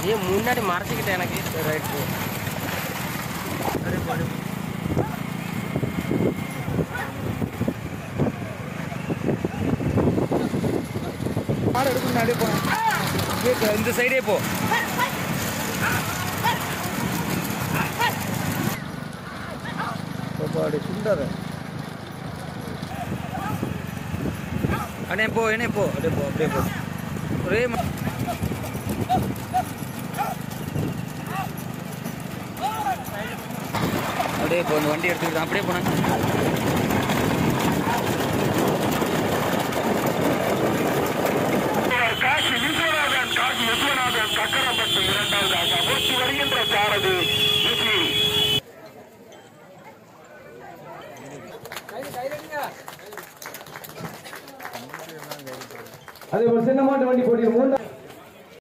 ஏன் முன்னாடி மறைச்சிக்கிட்டேன் எனக்கு ரைட் மாடு எடுக்க முன்னாடியே போனேன் இந்த சைடே போ பாடி சுண்டற அண்ணே போ என்ன போ அப்படியே போ அப்படியே போ ஒரே ம- அப்படியே போ இந்த வண்டி எடுத்துக்கிட்டு அப்படியே போனேன் காசி விஸ்வநாதன் காசி விஸ்வநாதன் சக்கரப்பட்டு இரண்டாவதாக மூர்த்தி வருகின்ற சாரதி விஜி அதே ஒரு சின்ன மாட்டு வண்டி போட்டி மூணு